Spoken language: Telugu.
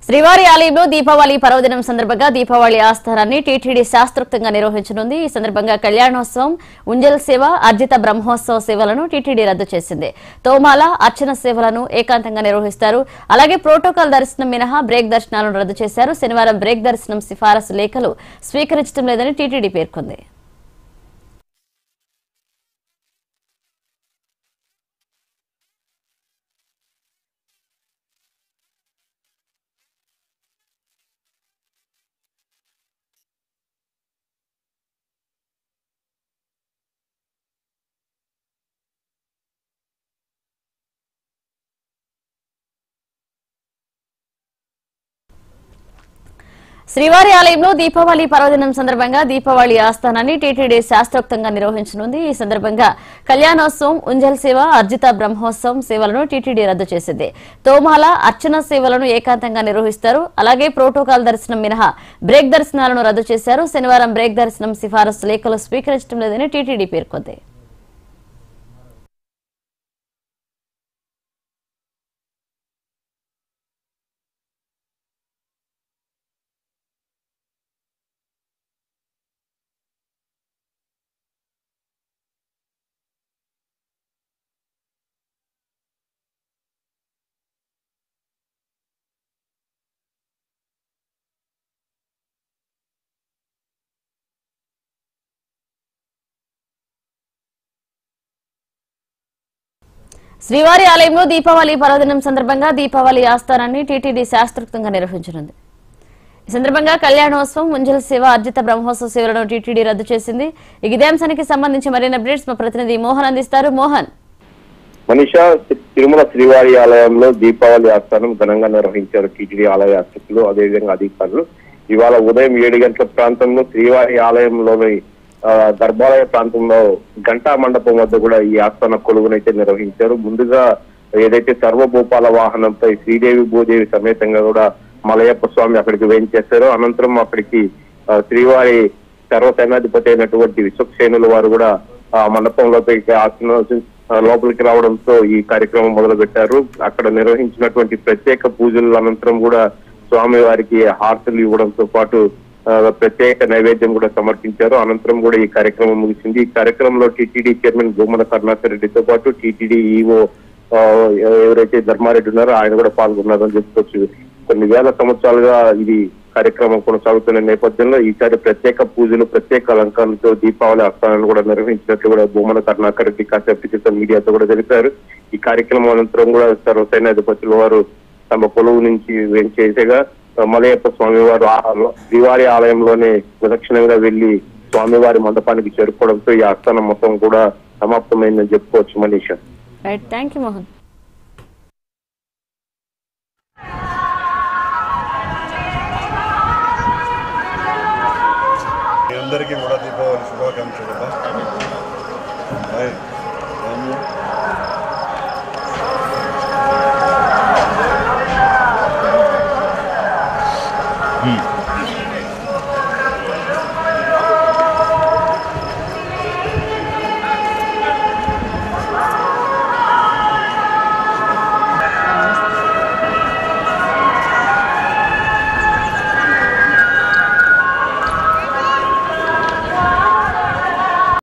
శ్రీవారి ఆలయంలో దీపావళి పర్వదినం సందర్భంగా దీపావళి ఆస్థానాన్ని టీటీడీ శాస్త్రోక్తంగా నిర్వహించనుంది ఈ సందర్భంగా కళ్యాణోత్సవం ఉంజల్ సేవ అర్జిత బ్రహ్మోత్సవ సేవలను టీటీడీ రద్దు చేసింది తోమాల అర్చన సేవలను ఏకాంతంగా నిర్వహిస్తారు అలాగే ప్రోటోకాల్ దర్శనం మినహా బ్రేక్ దర్శనాలను రద్దు చేశారు శనివారం బ్రేక్ దర్శనం సిఫారసు లేఖలు స్వీకరించడం లేదని టీటీడీ పేర్కొంది శ్రీవారి ఆలయంలో దీపావళి పర్వదినం సందర్భంగా దీపావళి ఆస్థానాన్ని టీటీడీ శాస్త్రోక్తంగా నిర్వహించనుంది ఈ సందర్భంగా కళ్యాణోత్సవం ఉంజల్ సేవ అర్జిత బ్రహ్మోత్సవం సేవలను టీటీడీ రద్దు చేసింది తోమాల అర్చన సేవలను ఏకాంతంగా నిర్వహిస్తారు అలాగే ప్రోటోకాల్ దర్శనం మినహా బ్రేక్ దర్శనాలను రద్దు చేశారు శనివారం బ్రేక్ దర్శనం సిఫారసు లేఖలు స్వీకరించడం లేదని టీటీడీ పేర్కొంది శ్రీవారి ఆలయంలో దీపావళి పర్వదినం సందర్భంగా దీపావళి ఆస్థానాన్ని టీటీడీ శాస్త్రోక్తంగా నిర్వహించనుంది ఈ సందర్భంగా కళ్యాణోత్సవం ముంజల సేవ అర్జిత బ్రహ్మోత్సవ సేవలను టీటీడీ రద్దు చేసింది ఈ ఇదే అంశానికి సంబంధించి మరిన్ని అప్డేట్స్ మా ప్రతినిధి మోహన్ అందిస్తారు మోహన్ మనీషా తిరుమల శ్రీవారి ఆలయంలో దీపావళి ఆస్థానం ఘనంగా నిర్వహించారు టీటీడీ ఆలయ అర్చకులు అదేవిధంగా అధికారులు ఇవాళ ఉదయం ఏడు గంటల ప్రాంతంలో శ్రీవారి ఆలయంలోని ఆ, గర్భాలయ ప్రాంతంలో ఘంటా మండపం వద్ద కూడా ఈ ఆస్థాన కొలువునైతే నిర్వహించారు ముందుగా ఏదైతే సర్వభూపాల వాహనంపై శ్రీదేవి భూదేవి సమేతంగా కూడా మలయప్ప స్వామి అక్కడికి వేయించేశారు అనంతరం అక్కడికి ఆ, శ్రీవారి సర్వసేనాధిపతి అయినటువంటి విశ్వక్సేనుల వారు కూడా ఆ మండపంలోకి ఆసన ఆ, లోపలికి రావడంతో ఈ కార్యక్రమం మొదలు పెట్టారు అక్కడ నిర్వహించినటువంటి ప్రత్యేక పూజల అనంతరం కూడా స్వామి వారికి హారతులు ఇవ్వడంతో పాటు ఆ, ప్రత్యేక నైవేద్యం కూడా సమర్పించారు అనంతరం కూడా ఈ కార్యక్రమం ముగిసింది ఈ కార్యక్రమంలో టీటీడీ చైర్మన్ భూమన కరుణాకర్ రెడ్డితో పాటు టీటీడీ ఈఓ ఎవరైతే ధర్మారెడ్డి ఉన్నారో ఆయన కూడా పాల్గొన్నారని చెప్పుకోవచ్చు కొన్ని వేల సంవత్సరాలుగా ఇది కార్యక్రమం కొనసాగుతున్న నేపథ్యంలో ఈసారి ప్రత్యేక పూజలు ప్రత్యేక అలంకరణలతో దీపావళి ఆస్థానాన్ని కూడా నిర్వహించినట్లు కూడా భూమన కరుణాకర్ రెడ్డి కాసేపు క్రితం మీడియాతో కూడా తెలిపారు ఈ కార్యక్రమం అనంతరం కూడా సర్వసైన్యాధిపతుల వారు తమ కొలువు నుంచి వెంచేసగా మలయప్ప స్వామివారు ఆ- శ్రీవారి ఆలయంలోనే ప్రదక్షిణంగా వెళ్లి స్వామివారి మండపానికి చేరుకోవడంతో ఈ ఆస్థానం మొత్తం కూడా సమాప్తమైందని చెప్పుకోవచ్చు Manisha right thank you Mohan మీ అందరికీ కూడా దీపావళి శుభాకాంక్షలు అమ్మా. రైట్.